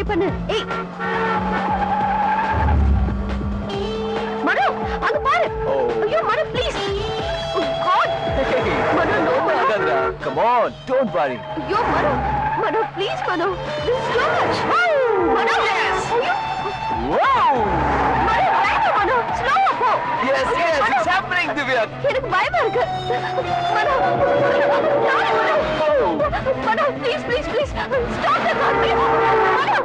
பண்ணு ஏய் மனோ அங்க பாரு ஓ. ஐயோ Mano please god Mano no Mano come on don't worry ஐயோ Mano Mano please Mano this too much Mano ஐயோ வாவ் மனோ வேண்டாம் மனோ ஸ்லோவா போ எஸ் ஐயோ, yes Mano, it's happening Divya எனக்கு பயமா இருக்கு Mano Mano please please please stop the car please Mano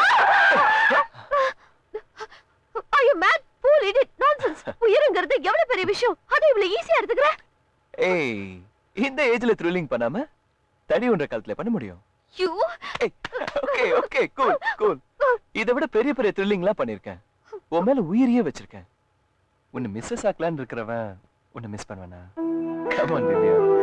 ஐயோ மேட் ஃபூல் இடிட் நான்சென்ஸ் உயிருங்கிறது எவ்வளவு பெரிய விஷயம் அதை இவ்வளவு ஈஸியா எடுத்துக்கிற ஏய் இந்த ஏஜ்ல த்ரில்லிங் பண்ணாம தடி ஒன்ற காலத்துல பண்ண முடியும் யூ ஏய் ஓகே ஓகே கூல் கூல் இதை விட பெரிய பெரிய த்ரில்லிங்லாம் பண்ணிருக்கேன் உன் மேல உயிரியே வச்சிருக்கேன் உன்னை மிஸ்ஸஸ் ஆக்கலான்னு இருக்கிறவன் உன்னை மிஸ் பண்ணுவேனா கமான் திவ்யா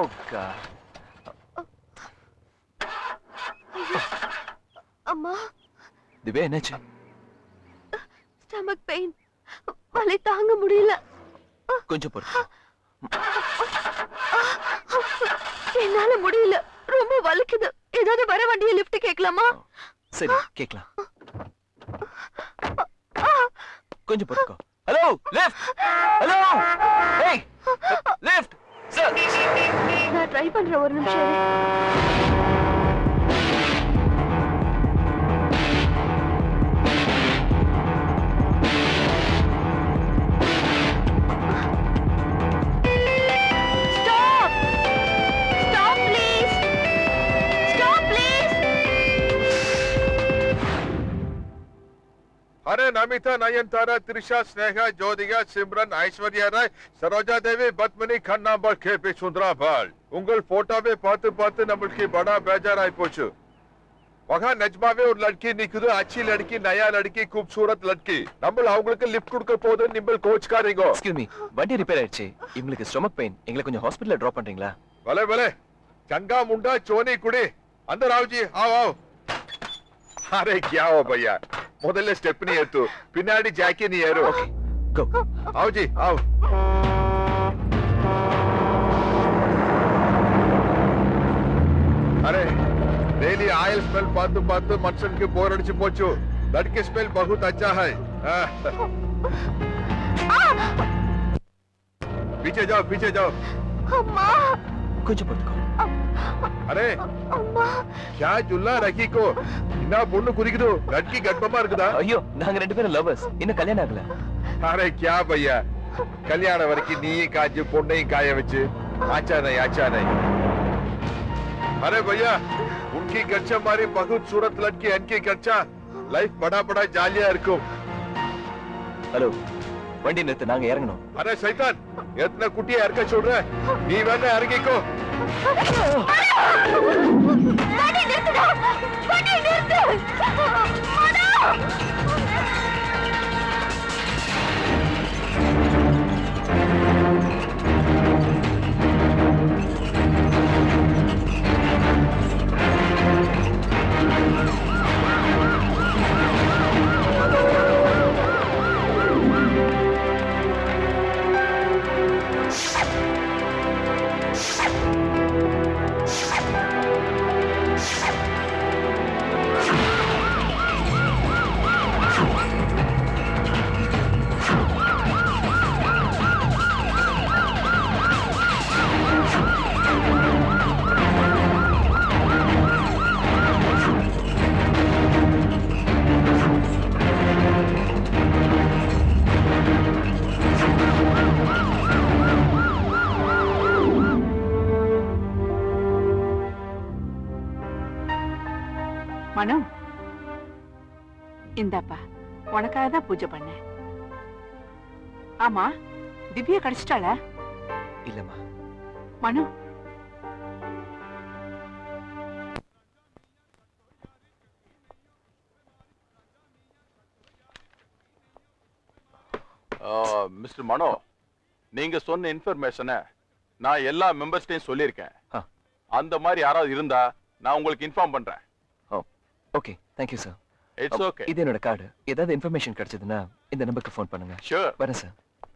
Oh God. அம்மா திவ்யா என்னாச்சு ஸ்டமக் பெயின் வலி தாங்க முடியல கொஞ்சம் பொறுத்து என்னால முடியல ரொம்ப வலிக்குது ஏதாவது வர வண்டியை லிஃப்ட் கேட்கலாமா சரி கேக்கலாம் கொஞ்சம் பொறுத்துக்கோ ஹலோ லிஃப்ட் ஹலோ ஏய் லிஃப்ட் சார் நான் ட்ரை பண்றேன் ஒரு நிமிஷம் இரு. Stop! Stop, please! Stop, please! अरे नमिता नयनतारा त्रिशा स्नेहा ज्योतिका सिमरन ஐஸ்வர்யா ராய் சரோஜா தேவி பத்மினி கண்ணாம்பாள் கேபி சுந்தராபாள் உங்கள் போட்டோவை பார்த்து பார்த்து நம்மளுக்கு बड़ा बेजाराई போச்சு वहां நிஜமாவே ஒரு லட்கி நிக்குது அச்சி லட்கி நயா லட்கி खूबसूरत லட்கி நம்ம அவங்களுக்கு லிஃப்ட் கொடுக்க போது நிம்பல் கோச்காரீங்க எக்ஸ்கியூஸ் மீ வண்டி ரிப்பேர் ஆயிடுச்சு இவங்களுக்கு ஸ்டொமக் பெயின் எங்களை கொஞ்சம் ஹாஸ்பிடல்ல டிராப் பண்றீங்களா भले भले चंगा मुंडा चोनी कुड़ी अंदर आओ जी आओ आओ अरे क्या हो भैया முதல்ல ஸ்டெப்னி ஏத்து பின்னாடி ஜாக்கி நீ ஏறு ஓகே கோ आओ जी आओ अरे डेली ऑयल स्मेल பார்த்து பார்த்து மனுஷனுக்கு போர் அடிச்சு போச்சு लड़की स्मेल बहुत अच्छा है हाँ। पीछे जाओ पीछे जाओ அம்மா கொஞ்சம் பொறுத்துக்கோ अरे அம்மா क्या जुल्ला रखी को என்ன பொண்ணு குறிக்குது லட்கி கர்ப்பமா இருக்குதா ஐயோ நாங்க ரெண்டு பேரும் லவர்ஸ் இன்னும் கல்யாணம் ஆகல அரே क्या भैया கல்யாணம் வரைக்கும் நீயும் காய்ச்சி பொண்ணையும் காய வச்சு ஆச்சா नहीं ஆச்சா नहीं अरे भैया उनकी कच्चा मारी बहुत सूरत लड़की इनकी कच्चा लाइफ बड़ा बड़ा जालिया இருக்கும் ஹலோ வண்டி நிறுத்து நாங்க இறங்கணும் अरे शैतान எத்தனை குட்டியை இறக்க சொல்ற நீ வேணா இறங்கிக்கோ வண்டி நிறுத்துடா வண்டி நிறுத்து அடா! மனு இந்தாப்பா உனக்காக தான் பூஜை பண்ணேன் ஆமா திவ்யா கிடைச்சிட்டாளா இல்லம்மா மனு மிஸ்டர் மனோ நீங்க சொன்ன இன்ஃபர்மேஷனை நான் எல்லா மெம்பர்ஸ்டையும் சொல்லியிருக்கேன் ஆ. அந்த மாதிரி யாராவது இருந்தா நான் உங்களுக்கு இன்ஃபார்ம் பண்றேன் oh okay thank you sir it's okay இது என்னோட கார்டு ஏதாவது இன்ஃபர்மேஷன் கிடைச்சதுன்னா இந்த நம்பருக்கு ஃபோன் பண்ணுங்க ஷூர் வரேன் சார்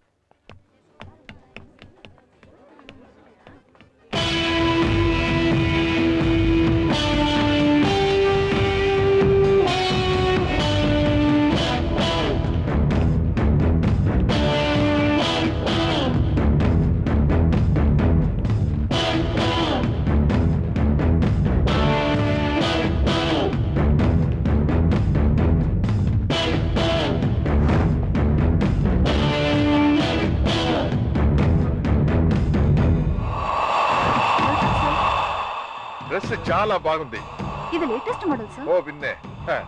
డ్రెస్ చాలా బాగుంది இது லேட்டஸ்ட் மாடல் சார் ఓ విన్నే హ.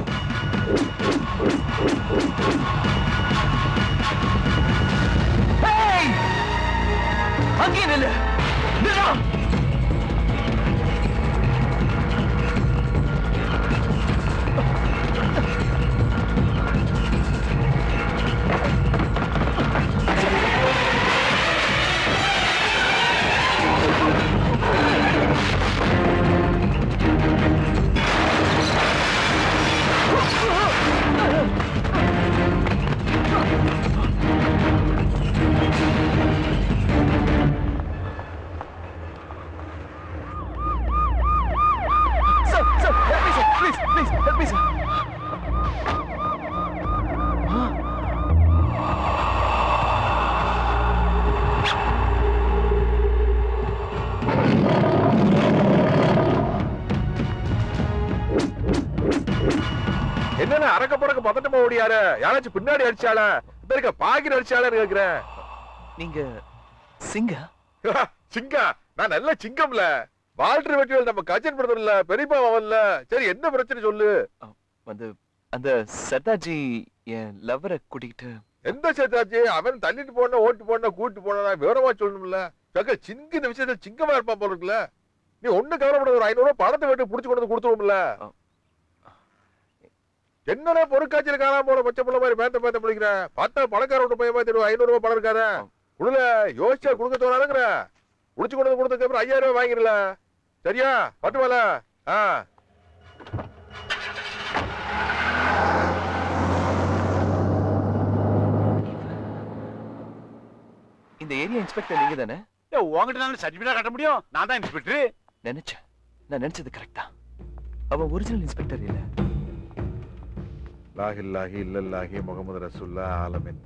அங்கே நில்லு நில்லா பதட்டமா ஓடியாரு யாராச்சும் பின்னாடி அடிச்சாளா இந்த இருக்க பாக்கிற அடிச்சாளு கேக்குறேன் நீங்க சிங்கா சிங்கா நான் நல்ல சிங்கம்ல வால்டர் வெட்டிவேல் நம்ம கஜன் பிரதர் இல்ல பெரியப்பா அவன்ல சரி என்ன பிரச்சனை சொல்லு வந்து அந்த சர்தார்ஜி என் லவ்வரை கூட்டிக்கிட்டு எந்த சேத்தாச்சு அவன் தள்ளிட்டு போன ஓட்டு போன கூட்டு போனா விவரமா சொல்லணும்ல சக்க சிங்க இந்த விஷயத்த சிங்கமா இருப்பான் போல இருக்குல்ல நீ ஒண்ணு கவலைப்பட ஒரு ஐநூறு ரூபாய் பணத்தை வெட்டி புடிச்சு கொண்டு வந்து கொடுத்துருவோம்ல என்னடா பொருட்காட்சியில் காணாம போன பச்சை பிள்ளை மாதிரி மேத்த மேத்த பிடிக்கிற பார்த்தா பணக்கார விட்டு போய் மாதிரி ஐநூறு ரூபாய் பணம் இருக்காரு குடுல யோசிச்சா கொடுக்க தோணாதுங்கிற புடிச்சு கொண்டு வந்து கொடுத்ததுக்கு அப்புறம் ஐயாயிரம் ரூபாய் வாங்கிடல சரியா பட்டுவால ஆ இந்த ஏரியா இன்ஸ்பெக்டர் நீங்க தானே உங்ககிட்ட நான் சர்டிபிகேட் கட்ட முடியும் நான் தான் இன்ஸ்பெக்டர் நினைச்சேன் நான் நினைச்சது கரெக்ட் தான் அவன் ஒரிஜினல் இன்ஸ்பெக்டர் இல்ல லாஹில்லாஹி இல்லல்லாஹி முகமது ரசூல்லா ஆலமின்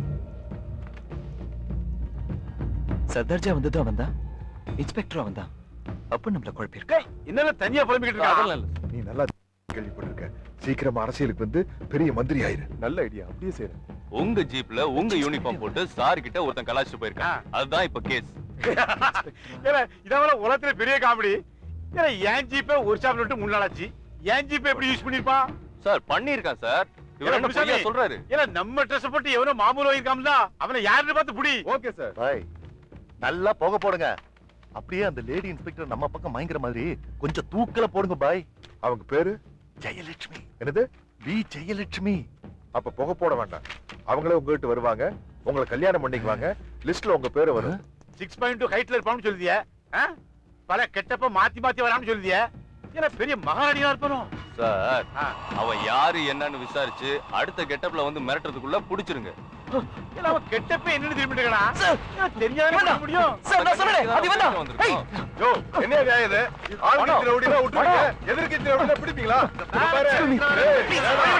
சர்தார்ஜா வந்ததும் அவன் தான் இன்ஸ்பெக்டரும் அவன் தான் அப்ப நம்மள குழப்பிருக்க என்னென்ன தனியா புலம்பிக்கிட்டு இருக்கா நீ நல்லா கேள்விப்பட்டிருக்க சீக்கிரமா அரசியலுக்கு வந்து பெரிய மந்திரி ஆயிரு நல்ல ஐடியா அப்படியே செய்யறேன் உங்க ஜீப்ல உங்க யூனிஃபார்ம் போட்டு சார் கிட்ட ஒருத்தன் கலாச்சிட்டு போயிருக்கான் அதுதான் இப்ப கேஸ் ஏன்னா இதான் உலகத்துல பெரிய காமெடி ஏன்னா என் ஜீப்பே ஒரு ஷாப்ல விட்டு முன்னாளாச்சு என் ஜீப்பே எப்படி யூஸ் பண்ணிருப்பான் சார் பண்ணிருக்கான் சார் இவர் என்ன முனுசாமி, பொய்யா சொல்றாரு ஏன்னா நம்ம ட்ரெஸ் போட்டு எவனோ மாமூல் வாங்கிருக்காம்ல அவனை யாருன்னு பார்த்து புடி ஓகே சார் பாய் நல்லா போக போடுங்க அப்படியே அந்த லேடி இன்ஸ்பெக்டர் நம்ம பக்கம் மயங்கிற மாதிரி கொஞ்சம் தூக்கல போடுங்க பாய் அவங்க பேரு ஜெயலட்சுமி என்னது பி ஜெயலட்சுமி அப்ப புகை போட வேண்டாம் அவங்களே உங்ககிட்ட வருவாங்க உங்களை கல்யாணம் பண்ணிக்குவாங்க லிஸ்ட்ல உங்க பேரு வரும் சிக்ஸ் பாயிண்ட் டூ ஹைட்ல இருப்பான்னு சொல்லுதிய பல கெட்டப்ப மாத்தி மாத்தி வரான்னு சொல்லுதிய ஏன்னா பெரிய மகாராணியா இருப்பனும் சார் ஆ. அவன் யாரு என்னன்னு விசாரிச்சு அடுத்த கெட்டப்ல வந்து மிரட்டுறதுக்குள்ள புடிச்சிருங்க ஏன்னா அவன் கெட்டப்ப என்னன்னு திரும்பிட்டு சார், தெரியாத வேண்டாம். முடியும் சார் நான் சொல்றேன் அது வேண்டாம் வந்திருக்கோம். யோ என்ன நியாயம் இது ஆளுங்கட்சி ரவுடினா விட்டுருங்க எதிர்க்கட்சி ரவுடினா பிடிப்பீங்களா இங்க பாரு. ஏய்,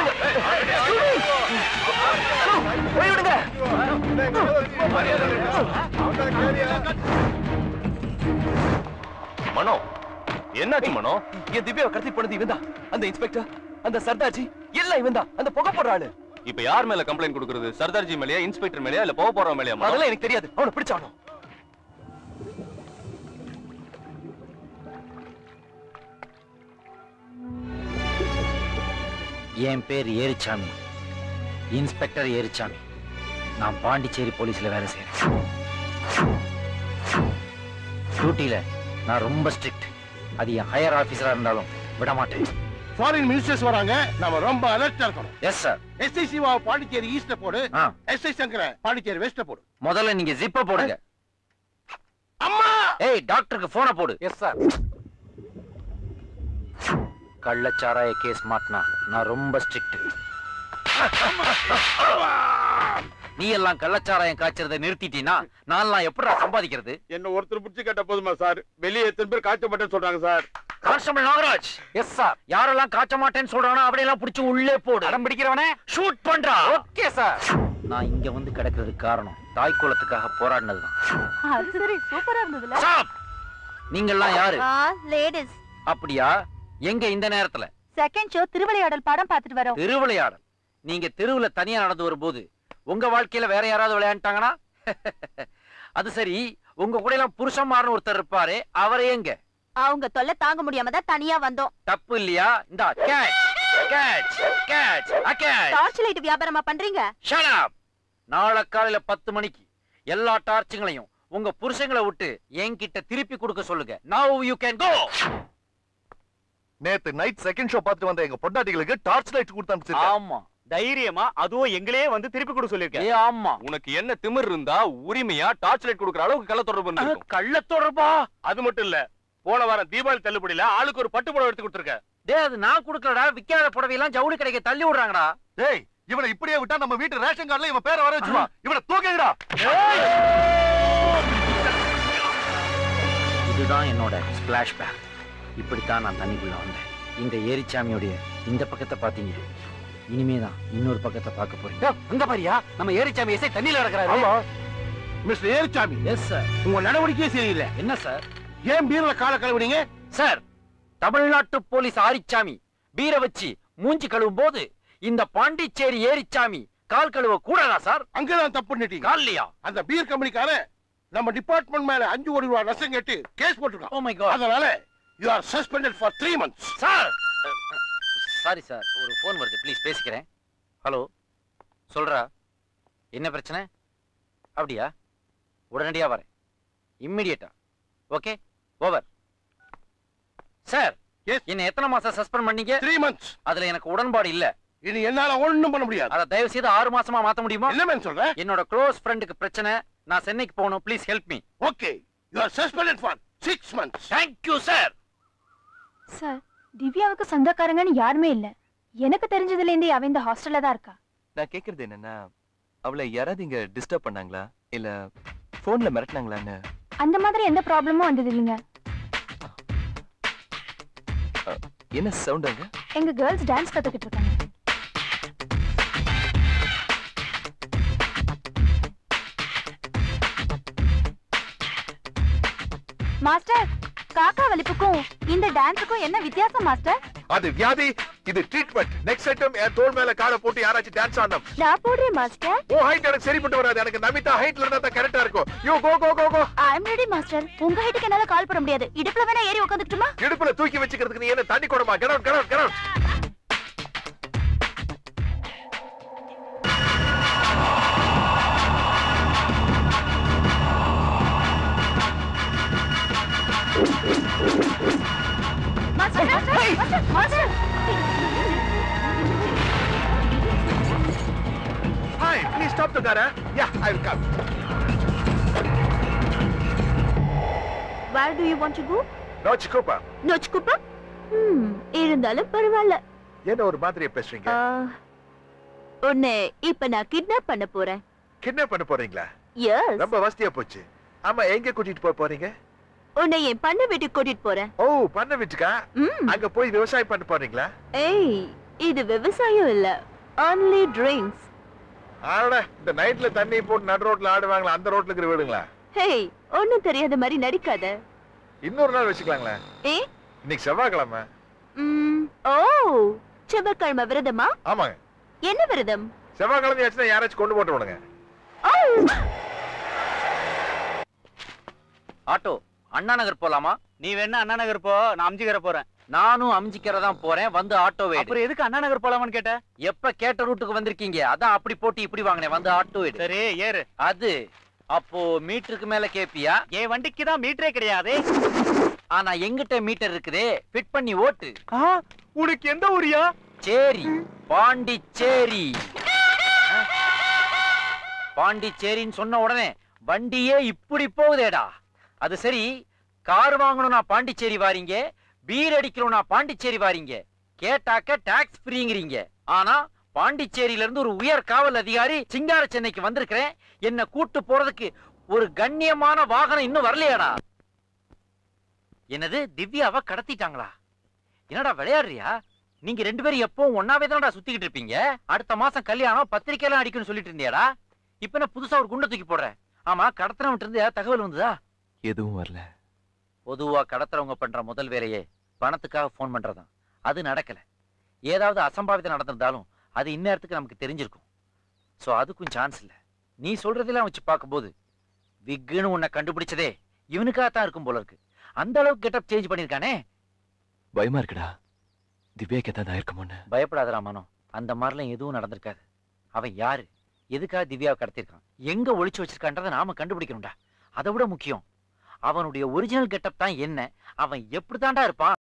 போய்விடுங்க அவன்தான் கேரியா? மனோ என்னாச்சு மனோ என் திவ்யாவை கடத்தி போனது இவன் தான் அந்த இன்ஸ்பெக்டர் அந்த சர்தார்ஜி எல்லாம் இவன் தான் அந்த புகை போடுற ஆளு இப்ப யார் மேல கம்ப்ளைண்ட் கொடுக்கறது சர்தார்ஜி மேலயா இன்ஸ்பெக்டர் மேலயா இல்ல போக போறவன் மேலயா மனோ? அதெல்லாம் எனக்கு தெரியாது அவனை பிடிச்சானோ என் பேர் ஏரிச்சாமி இன்ஸ்பெக்டர் ஏரிச்சாமி நான் பாண்டிச்சேரி போலீஸ்ல வேலை செய்யறேன் டியூட்டியில நான் ரொம்ப ஸ்ட்ரிக்ட் அது என் ஹையர் ஆபீசரா இருந்தாலும் விட மாட்டேன் ஃபாரின் மினிஸ்டர்ஸ் வராங்க நாம ரொம்ப அலர்ட்டா இருக்கணும் yes sir SI Siva Pondicherry ஈஸ்ட்ல போடு ஆ எஸ்ஐ சங்கர பாண்டிச்சேரி வெஸ்ட்ல போடு முதல்ல நீங்க ஜிப்ப போடுங்க அம்மா ஏய் டாக்டருக்கு போனை போடு எஸ் சார் கள்ளச்சாராய கேஸ் மாட்டினா நான் ரொம்ப ஸ்ட்ரிக்ட் நீ எல்லாம் கள்ளச்சாராயம் காய்ச்சறதை நிறுத்திட்டீன்னா நான்லாம் எப்படிடா சம்பாதிக்கிறது என்ன ஒருத்தர் பிடிச்சு கேட்ட போதுமா சார் வெளியே எத்தனை பேர் காய்ச்ச மாட்டேன்னு சொல்றாங்க sir constable Nagaraj yes sir யாரெல்லாம் காய்ச்ச மாட்டேன்னு சொல்றானோ அப்படியெல்லாம் புடிச்சு உள்ளே போடு அடம் பிடிக்கிறவனே ஷூட் பண்றா ஓகே சார் நான் இங்க வந்து கிடக்கிறதுக்கு காரணம் தாய் குலத்துக்காக போராடினதுதான் அது சரி சூப்பரா இருந்ததுல Stop! நீங்கெல்லாம் யாரு லேடிஸ் அப்படியா எங்க இந்த நேரத்துல செகண்ட் ஷோ திருவிளையாடல் படம் பார்த்துட்டு வரோம் திருவிளையாடல் நீங்க தெருவுல தனியா நடந்து வரும்போது உங்க வாழ்க்கையில வேற யாராவது விளையாண்டாங்கன்னா அது சரி உங்க கூட எல்லாம் புருஷன் மாறன் ஒருத்தர் இருப்பாரு அவரே எங்க அவங்க தொல்லை தாங்க முடியாம தான் தனியா வந்தோம் தப்பு இல்லையா இந்த catch catch catch catch torch light வியாபாரமா பண்றீங்க Shut up! நாளை காலையில பத்து மணிக்கு எல்லா டார்ச்சுங்களையும் உங்க புருஷங்களை விட்டு என்கிட்ட திருப்பி கொடுக்க சொல்லுங்க now you can go நேத்து நைட் செகண்ட் ஷோ பார்த்துட்டு வந்த எங்க பொண்டாட்டிகளுக்கு டார்ச் லைட் கொடுத்து அனுப்பிச்சிருக்கேன் ஆமா தைரியமா அதுவும் எங்களே வந்து திருப்பி கொடு சொல்லிருக்கேன் ஏ ஆமா உனக்கு என்ன திமிர் இருந்தா உரிமையா டார்ச் லைட் கொடுக்குற அளவுக்கு கள்ள தொடர்பு இருந்திருக்கும். கள்ள தொடர்பா அது மட்டும் இல்ல போன வாரம் தீபாவளி தள்ளுபடியில ஆளுக்கு ஒரு பட்டு புடவை எடுத்து கொடுத்துருக்க டேய் அது நான் கொடுக்கலடா விக்காத புடவையெல்லாம் ஜவுளி கடைக்கு தள்ளி விடுறாங்கடா டேய் இவனை இப்படியே விட்டா நம்ம வீட்டு ரேஷன் கார்டுல இவன் பேரை வர வச்சுருவான் இவனை தூக்கிடா இதுதான் என்னோட ஸ்பிளாஷ் பேக் இப்படித்தான் நான் தண்ணிக்குள்ள வந்தேன் இந்த ஏரிச்சாமியோடைய இந்த பக்கத்தை பாத்தீங்க இனிமே தான் இன்னொரு பக்கத்தை பார்க்க போறீங்க அங்க பாரியா நம்ம ஏரிச்சாமி எஸ்ஐ தண்ணியில ஆமா கிடக்குறாரு மிஸ்டர் ஏரிச்சாமி எஸ் சார் உங்க நடவடிக்கையே சரியில்லை என்ன சார் ஏன் பீர்ல கால கழுவுனீங்க சார் தமிழ்நாட்டு போலீஸ் ஆரிச்சாமி பீரை வச்சு மூஞ்சி கழுவும் போது இந்த பாண்டிச்சேரி ஏரிச்சாமி கால் கழுவ கூடாதா சார் அங்கதான் தப்பு பண்ணிட்டீங்க கால்லையா அந்த பீர் கம்பெனிக்காரன் நம்ம டிபார்ட்மெண்ட் மேல அஞ்சு கோடி ரூபாய் நஷ்டம் கேட்டு கேஸ் போட்டிருக்கான் ஓ மை காட் அதனால you are suspended for three months sir sorry sir ஒரு ஃபோன் வருது ப்ளீஸ் பேசிக்கிறேன் ஹலோ சொல்றா என்ன பிரச்சனை அப்படியா உடனடியா வரேன் இம்மிடியட்டா ஓகே ஓவர் சார் Yes. என்ன எத்தனை மாசம் சஸ்பெண்ட் பண்ணீங்க த்ரீ மந்த்ஸ் அதுல எனக்கு உடன்பாடு இல்ல இனி என்னால ஒண்ணும் பண்ண முடியாது அத தயவு செய்து ஆறு மாசமா மாத்த முடியுமா என்ன மேன் சொல்ற என்னோட க்ளோஸ் ஃப்ரெண்டுக்கு பிரச்சனை நான் சென்னைக்கு போகணும் please help me okay you are suspended for six months thank you sir sir திவ்யாவுக்கு சொந்தக்காரங்கன்னு யாருமே இல்ல எனக்கு தெரிஞ்சதுல இருந்தே அவ இந்த ஹாஸ்டல்ல தான் இருக்கா நான் கேக்குறது என்னன்னா அவளை யாராவது இங்க டிஸ்டர்ப் பண்ணாங்களா இல்ல போன்ல மிரட்டினாங்களான்னு அந்த மாதிரி எந்த ப்ராப்ளமும் வந்தது இல்லைங்க என்ன சவுண்ட் அங்க எங்க கேர்ள்ஸ் டான்ஸ் கத்துக்கிட்டு இருக்காங்க மாஸ்டர் காக்கா வலிப்புக்கும் இந்த டான்ஸுக்கும் என்ன வித்தியாசம் மாஸ்டர் அது வியாதி இது ட்ரீட்மெண்ட் நெக்ஸ்ட் ஐட்டம் என் தோள் மேல காலை போட்டு யாராச்சும் டான்ஸ் ஆடணும் நான் போடுறேன் மாஸ்டர் ஓ ஹைட் எனக்கு சரிப்பட்டு வராது எனக்கு நமிதா ஹைட்ல இருந்தா தான் கரெக்டா இருக்கும் you go go go go I am ready master உங்க ஹைட்டுக்கு என்னால கால் பண்ண முடியாது இடுப்புல வேணா ஏறி உட்காந்துட்டுமா இடுப்புல தூக்கி வச்சுக்கிறதுக்கு நீ என்ன தண்ணி கொடுமா get out get out get out master master master Hi, please stop the car. huh? Yeah, I will come. Where do you want to go? No, Chikupa. நோச்சுக்குப்பா ம் இருந்தாலும் பரவாயில்ல என்ன ஒரு மாதிரியா பேசுறீங்க ஆ, உன்னை இப்ப நான் கிட்னாப் பண்ண போறேன் கிட்னாப் பண்ண போறீங்களா எஸ் ரொம்ப வசதியா போச்சு ஆமா எங்க கூட்டிட்டு போக போறீங்க உன்னை என் பண்ண வீட்டுக்கு கூட்டிட்டு போறேன் ஓ பண்ண வீட்டுக்கா ம் அங்க போய் விவசாயம் பண்ண போறீங்களா ஏய் இது விவசாயம் இல்ல only drinks ஆட இந்த நைட்ல தண்ணி போட்டு நடு ரோட்ல ஆடுவாங்களா அந்த ரோட்ல இருக்கிற வீடுங்களா ஹேய் ஒண்ணும் தெரியாத மாதிரி நடிக்காத இன்னொரு நாள் வச்சுக்கலாங்களே ஏ இன்னைக்கு செவ்வாய்க்கிழமை ம் ஓ செவ்வாய்க்கிழமை விரதமா ஆமாங்க என்ன விரதம் செவ்வாய்க்கிழமை ஆச்சுன்னா யாராச்சும் கொண்டு போட்டு விடுங்க ஓ ஆட்டோ அண்ணா நகர் போலாமா நீ வேணா அண்ணா நகர் போ நான் அம்ஜிகர போறேன் நானும் அம்ஜிக்கரை போறேன் வந்து ஆட்டோ எடு அப்புறம் எதுக்கு அண்ணா நகர் போலாமான்னு கேட்ட எப்ப கேட்ட ரூட்டுக்கு வந்திருக்கீங்க அதான் அப்படி போட்டு இப்படி வாங்கினேன் வந்து ஆட்டோ எடு சரி ஏறு அது அப்போ மீட்டருக்கு மேல கேப்பியா என் வண்டிக்கு தான் மீட்டரே கிடையாது ஆனா எங்கிட்ட மீட்டர் இருக்குதே ஃபிட் பண்ணி ஓட்டு உனக்கு எந்த ஊரியா சேரி பாண்டிச்சேரி பாண்டிச்சேரின்னு சொன்ன உடனே வண்டியே இப்படி போகுதேடா அது சரி கார் வாங்கணும்னா பாண்டிச்சேரி வாரீங்க பீர் அடிக்கணும்னா பாண்டிச்சேரி வாரீங்க கேட்டாக்க டாக்ஸ் ஃப்ரீங்கிறீங்க ஆனா பாண்டிச்சேரியில இருந்து ஒரு உயர் காவல் அதிகாரி சிங்கார சென்னைக்கு வந்திருக்கிறேன் என்ன கூட்டு போறதுக்கு ஒரு கண்ணியமான வாகனம் இன்னும் வரலையாடா என்னது திவ்யாவை கடத்திட்டாங்களா என்னடா விளையாடுறியா நீங்க ரெண்டு பேரும் எப்பவும் ஒன்னாவே தானடா சுத்திக்கிட்டு இருப்பீங்க அடுத்த மாசம் கல்யாணம் பத்திரிக்கையெல்லாம் அடிக்கணும்னு சொல்லிட்டு இருந்தியாடா இப்ப என்ன புதுசா ஒரு குண்டை தூக்கி போடுற ஆமா கடத்துறவன்ட்டு இருந்து ஏதாவது தகவல் வந்ததா எதுவும் வரல பொதுவா கடத்துறவங்க பண்ற முதல் வேலையே பணத்துக்காக ஃபோன் பண்றதுதான் அது நடக்கல ஏதாவது அசம்பாவிதம் நடந்திருந்தாலும் அது இந்நேரத்துக்கு நமக்கு தெரிஞ்சிருக்கும் சோ அதுக்கும் சான்ஸ் இல்ல நீ சொல்றதெல்லாம் வச்சு பார்க்கும்போது விக்குன்னு உன்னை கண்டுபிடிச்சதே இவனுக்காக தான் இருக்கும் போல இருக்கு அந்த அளவுக்கு கெட்டப் சேஞ்ச் பண்ணிருக்கானே பயமா இருக்குடா திவ்யாக்கு ஏதாவது ஆயிருக்குமோன்னு பயப்படாதடா மனோ அந்த மாதிரிலாம் எதுவும் நடந்திருக்காது அவன் யாரு எதுக்காக திவ்யாவை கடத்திருக்கான் எங்க ஒளிச்சு வச்சிருக்கான்றதை நாம கண்டுபிடிக்கணும்டா அதை விட முக்கியம் அவனுடைய ஒரிஜினல் கெட்டப் தான் என்ன அவன் எப்படி இருப்பான்